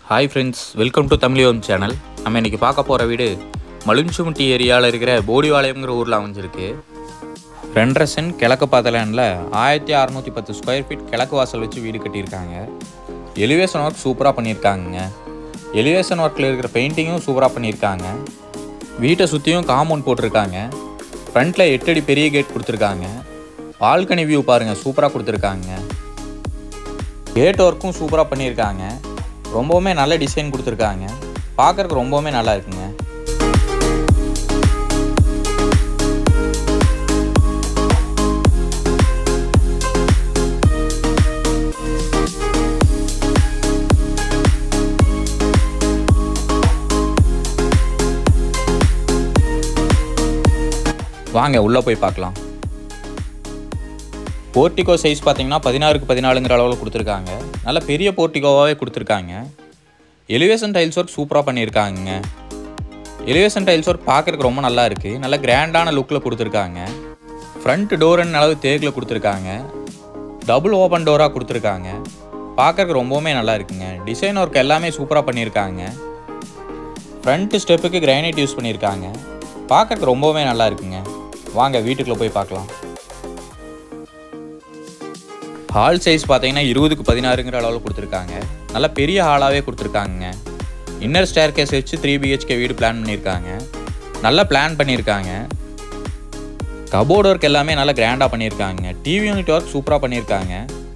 hi friends welcome to Tamiliyom channel நம்ம இன்னைக்கு பார்க்க போகிற வீடு மலுஞ்சுமுட்டி ஏரியாவில் இருக்கிற போடிவாளையம்ங்கிற ஊரில் அமைஞ்சிருக்கு ரெண்டரை சென்ட் கிழக்கு பாத்தலேண்டில் ஆயிரத்தி அறநூற்றி பத்து ஸ்கொயர் ஃபீட் கிழக்கு வாசல் வச்சு வீடு கட்டியிருக்காங்க எலிவேஷன் ஒர்க் சூப்பராக பண்ணியிருக்காங்கங்க எலிவேஷன் ஒர்க்கில் இருக்கிற பெயிண்டிங்கும் சூப்பராக பண்ணியிருக்காங்க வீட்டை சுற்றியும் காம்பவுண்ட் போட்டிருக்காங்க ஃப்ரண்ட்டில் எட்டு அடி பெரிய கேட் கொடுத்துருக்காங்க பால்கனி வியூ பாருங்கள் சூப்பராக கொடுத்துருக்காங்க கேட் ஒர்க்கும் சூப்பராக பண்ணியிருக்காங்க ரொம்பவுமே நல்ல டிசைன் கொடுத்துருக்காங்க பார்க்கறதுக்கு ரொம்பவுமே நல்லா இருக்குங்க வாங்க உள்ளே போய் பார்க்கலாம் போர்ட்டிகோ சைஸ் பார்த்தீங்கன்னா பதினாறுக்கு பதினாலுங்கிற அளவில் கொடுத்துருக்காங்க நல்ல பெரிய போர்ட்டிகோவாகவே கொடுத்துருக்காங்க எலிவேஷன் டைல்ஸ் ஒர்க் சூப்பராக பண்ணியிருக்காங்க எலிவேஷன் டைல்ஸ் ஒர்க் பார்க்குறதுக்கு ரொம்ப நல்லா இருக்குது நல்ல கிராண்டான லுக்கில் கொடுத்துருக்காங்க ஃப்ரண்ட் டோருன்னு அளவு தேக்கில் கொடுத்துருக்காங்க டபுள் ஓப்பன் டோராக கொடுத்துருக்காங்க பார்க்குறதுக்கு ரொம்பவுமே நல்லா இருக்குங்க டிசைன் ஒர்க் எல்லாமே சூப்பராக பண்ணியிருக்காங்க ஃப்ரண்ட் ஸ்டெப்புக்கு கிரானைட் யூஸ் பண்ணியிருக்காங்க பார்க்கறதுக்கு ரொம்பவுமே நல்லா இருக்குங்க வாங்க வீட்டுக்குள்ளே போய் பார்க்கலாம் ஹால் சைஸ் பார்த்தீங்கன்னா இருபதுக்கு பதினாறுங்கிற அளவில் கொடுத்துருக்காங்க நல்ல பெரிய ஹாலாகவே கொடுத்துருக்காங்க இன்னர் ஸ்டேர் கேஸ் வச்சு த்ரீ பிஹெச்கே வீடு பிளான் பண்ணியிருக்காங்க நல்லா பிளான் பண்ணியிருக்காங்க கபோர்ட் ஒர்க் எல்லாமே நல்லா கிராண்டாக பண்ணியிருக்காங்க டிவி யூனிட் ஒர்க் சூப்பராக பண்ணியிருக்காங்க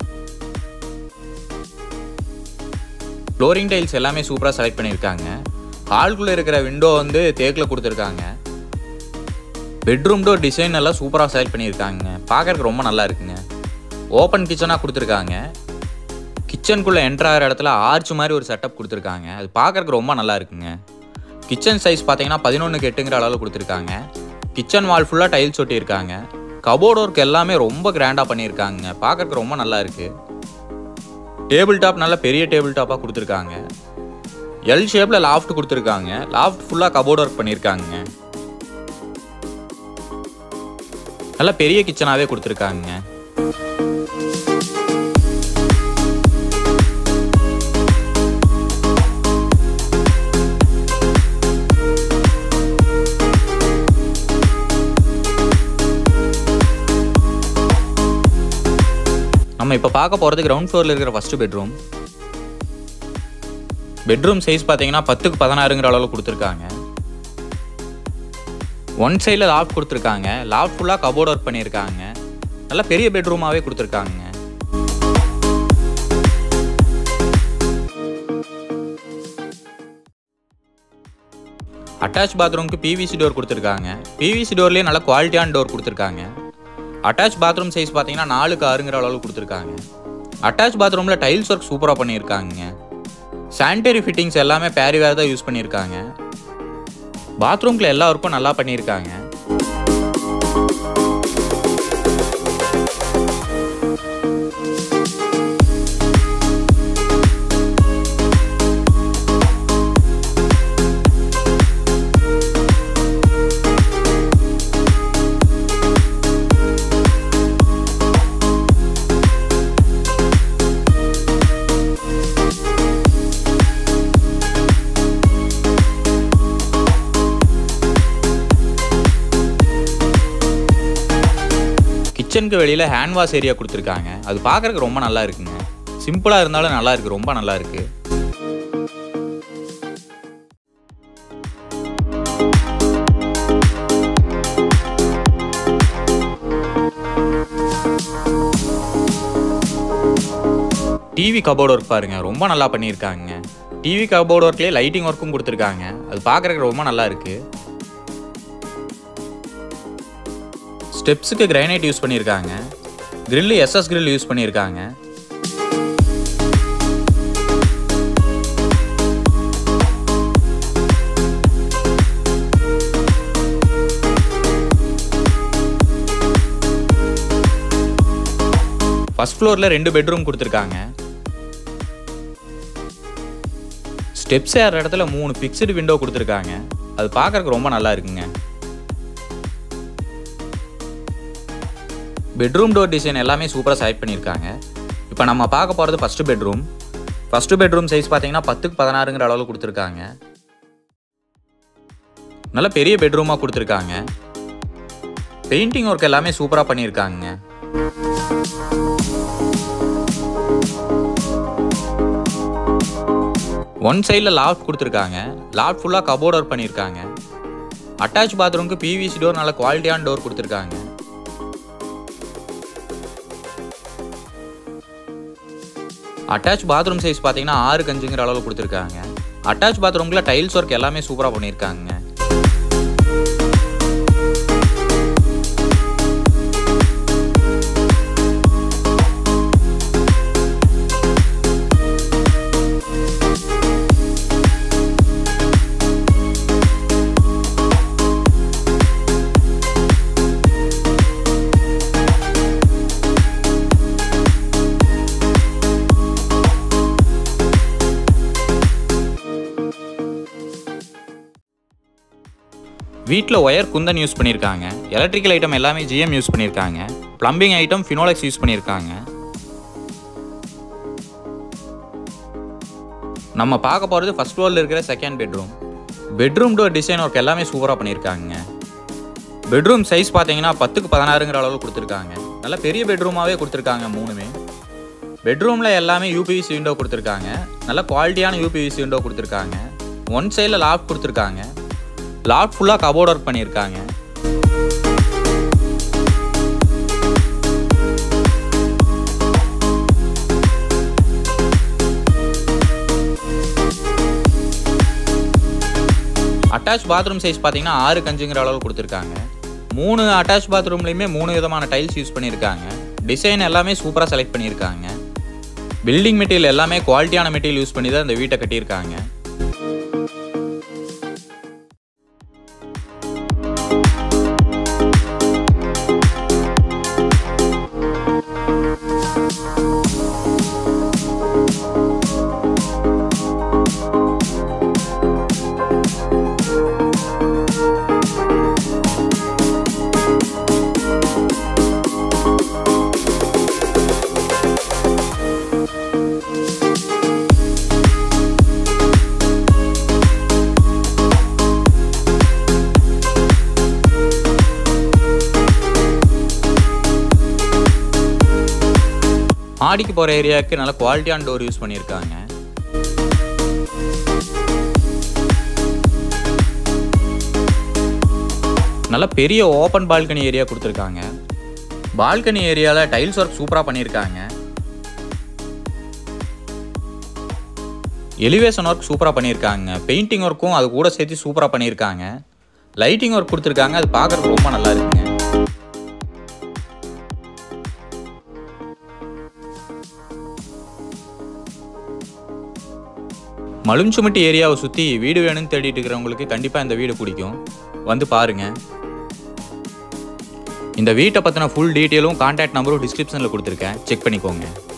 ஃப்ளோரிங் டைல்ஸ் எல்லாமே சூப்பராக செலக்ட் பண்ணியிருக்காங்க ஹால்குள்ளே இருக்கிற விண்டோ வந்து தேக்கில் கொடுத்துருக்காங்க பெட்ரூம் டோர் டிசைன் எல்லாம் சூப்பராக செலக்ட் பண்ணியிருக்காங்க பார்க்கறதுக்கு ரொம்ப நல்லா இருக்குங்க ஓப்பன் கிச்சனாக கொடுத்துருக்காங்க கிச்சனுக்குள்ளே என்ட்ரு ஆகிற இடத்துல ஆர்ச் மாதிரி ஒரு செட்டப் கொடுத்துருக்காங்க அது பார்க்கறதுக்கு ரொம்ப நல்லா இருக்குங்க கிச்சன் சைஸ் பார்த்தீங்கன்னா பதினொன்றுக்கு எட்டுங்கிற அளவில் கொடுத்துருக்காங்க கிச்சன் வால் ஃபுல்லாக டைல்ஸ் ஒட்டியிருக்காங்க கபோர்ட் ஒர்க் எல்லாமே ரொம்ப கிராண்டாக பண்ணியிருக்காங்க பார்க்கறதுக்கு ரொம்ப நல்லா இருக்குது டேபிள் டாப் நல்ல பெரிய டேபிள் டாப்பாக கொடுத்துருக்காங்க எல் ஷேப்பில் லாஃப்ட் கொடுத்துருக்காங்க லாஃப்ட் ஃபுல்லாக கபோர்ட் ஒர்க் பண்ணியிருக்காங்க நல்ல பெரிய கிச்சனாகவே கொடுத்துருக்காங்க நம்ம இப்போ பார்க்க போகிறது கிரவுண்ட் ஃப்ளோரில் இருக்கிற ஃபஸ்ட்டு பெட்ரூம் பெட்ரூம் சைஸ் பார்த்தீங்கன்னா பத்துக்கு பதினாறுங்கிற அளவில் கொடுத்துருக்காங்க ஒன் சைடில் லாஃப்ட் கொடுத்துருக்காங்க லாஃப்ட் ஃபுல்லாக கபோர்ட் ஒர்க் பண்ணியிருக்காங்க நல்ல பெரிய பெட்ரூமாகவே கொடுத்துருக்காங்க அட்டாச் பாத்ரூம்க்கு பிவிசி டோர் கொடுத்துருக்காங்க பிவிசி டோர்லேயே நல்ல குவாலிட்டியான டோர் கொடுத்துருக்காங்க அட்டாச் பாத்ரூம் சைஸ் பார்த்தீங்கன்னா நாலுக்கு ஆறுங்கிற அளவு கொடுத்துருக்காங்க அட்டாச் பாத்ரூமில் டைல்ஸ் ஒர்க் சூப்பராக பண்ணியிருக்காங்க சானிடரி ஃபிட்டிங்ஸ் எல்லாமே பேரி வேறு தான் யூஸ் பண்ணியிருக்காங்க பாத்ரூம்ல எல்லா ஒர்க்கும் நல்லா பண்ணியிருக்காங்க கிச்சனுக்கு வெளியில் ஹேண்ட் வாஷ் ஏரியா கொடுத்துருக்காங்க அது பார்க்குறதுக்கு ரொம்ப நல்லா இருக்குங்க சிம்பிளாக இருந்தாலும் நல்லா இருக்கு ரொம்ப நல்லா இருக்கு டிவி கபோர்ட் ஒர்க் பாருங்க ரொம்ப நல்லா பண்ணியிருக்காங்க டிவி கபோர்ட் ஒர்க்லேயே லைட்டிங் ஒர்க்கும் கொடுத்துருக்காங்க அது பார்க்குறதுக்கு ரொம்ப நல்லா இருக்குது ஸ்டெப்ஸுக்கு கிரைனைட் யூஸ் பண்ணியிருக்காங்க கிரில்லு எஸ்எஸ் கிரில் யூஸ் பண்ணியிருக்காங்க ஃபர்ஸ்ட் ஃப்ளோரில் ரெண்டு பெட்ரூம் கொடுத்துருக்காங்க ஸ்டெப்ஸ் ஏற இடத்துல மூணு ஃபிக்ஸ்டு விண்டோ கொடுத்துருக்காங்க அது பார்க்கறதுக்கு ரொம்ப நல்லா இருக்குங்க பெட்ரூம் டோர் டிசைன் எல்லாமே சூப்பராக செலக்ட் பண்ணியிருக்காங்க இப்போ நம்ம பார்க்க போகிறது first bedroom first bedroom size பார்த்தீங்கன்னா பத்துக்கு பதினாறுங்கிற அளவில் கொடுத்துருக்காங்க நல்ல பெரிய பெட்ரூமாக கொடுத்துருக்காங்க பெயிண்டிங் ஒர்க் எல்லாமே சூப்பராக பண்ணியிருக்காங்க ஒன் சைடில் லாஃப்ட் கொடுத்துருக்காங்க லாஃப்ட் ஃபுல்லாக கபோர்ட் ஒர்க் பண்ணியிருக்காங்க அட்டாச் பாத்ரூமுக்கு பிவிசி டோர் நல்ல குவாலிட்டியான டோர் கொடுத்துருக்காங்க அட்டாச் பாத்ரூம் சைஸ் பார்த்தீங்கன்னா ஆறு கஞ்சுங்கிற அளவில் கொடுத்துருக்காங்க அட்டாச் பாத்ரூமில் டைல்ஸ் ஒர்க் எல்லாமே சூப்பராக பண்ணியிருக்காங்க வீட்டில் ஒயர் குந்தன் யூஸ் பண்ணியிருக்காங்க எலக்ட்ரிக்கல் ஐட்டம் எல்லாமே ஜிஎம் யூஸ் பண்ணியிருக்காங்க ப்ளம்பிங் ஐட்டம் ஃபினோலெக்ஸ் யூஸ் பண்ணியிருக்காங்க நம்ம பார்க்க போகிறது ஃபர்ஸ்ட் ஃப்ளோரில் இருக்கிற second bedroom bedroom door design work எல்லாமே சூப்பராக பண்ணியிருக்காங்க பெட்ரூம் சைஸ் பார்த்தீங்கன்னா பத்துக்கு பதினாறுங்கிற அளவில் கொடுத்துருக்காங்க நல்ல பெரிய பெட்ரூமாகவே கொடுத்துருக்காங்க மூணுமே பெட்ரூமில் எல்லாமே யூபிவிசி விண்டோ கொடுத்துருக்காங்க நல்ல குவாலிட்டியான யூபிவிசி விண்டோ கொடுத்துருக்காங்க ஒன் சைடில் லாக் கொடுத்துருக்காங்க லாக் ஃபுல்லாக கபோர்ட் ஒர்க் பண்ணியிருக்காங்க அட்டாச் பாத்ரூம் சைஸ் பார்த்தீங்கன்னா ஆறு கஞ்சுங்கிற அளவு கொடுத்துருக்காங்க மூணு அட்டாச் பாத்ரூம்லேயுமே மூணு விதமான டைல்ஸ் யூஸ் பண்ணியிருக்காங்க டிசைன் எல்லாமே சூப்பராக செலக்ட் பண்ணியிருக்காங்க பில்டிங் மெட்டீரியல் எல்லாமே குவாலிட்டியான மெட்டீரியல் யூஸ் பண்ணி தான் இந்த வீட்டை கட்டியிருக்காங்க மாடிக்கு போகிற ஏரியாவுக்கு நல்ல குவாலிட்டியான டோர் யூஸ் பண்ணியிருக்காங்க நல்ல பெரிய ஓப்பன் பால்கனி ஏரியா கொடுத்துருக்காங்க பால்கனி ஏரியாவில் டைல்ஸ் ஒர்க் சூப்பராக பண்ணியிருக்காங்க எலிவேஷன் ஒர்க் சூப்பராக பண்ணியிருக்காங்க பெயிண்டிங் ஒர்க்கும் அது கூட சேர்த்து சூப்பராக பண்ணியிருக்காங்க லைட்டிங் ஒர்க் கொடுத்துருக்காங்க அது பார்க்குறதுக்கு ரொம்ப நல்லா இருக்குங்க மலும்சுமட்டி ஏரியாவை சுற்றி வீடு வேணும்னு தேடிட்டு இருக்கிறவங்களுக்கு கண்டிப்பாக இந்த வீடு பிடிக்கும் வந்து பாருங்க இந்த வீட்டை பற்றின ஃபுல் டீட்டெயிலும் கான்டாக்ட் நம்பரும் டிஸ்கிரிப்ஷனில் கொடுத்துருக்கேன் செக் பண்ணிக்கோங்க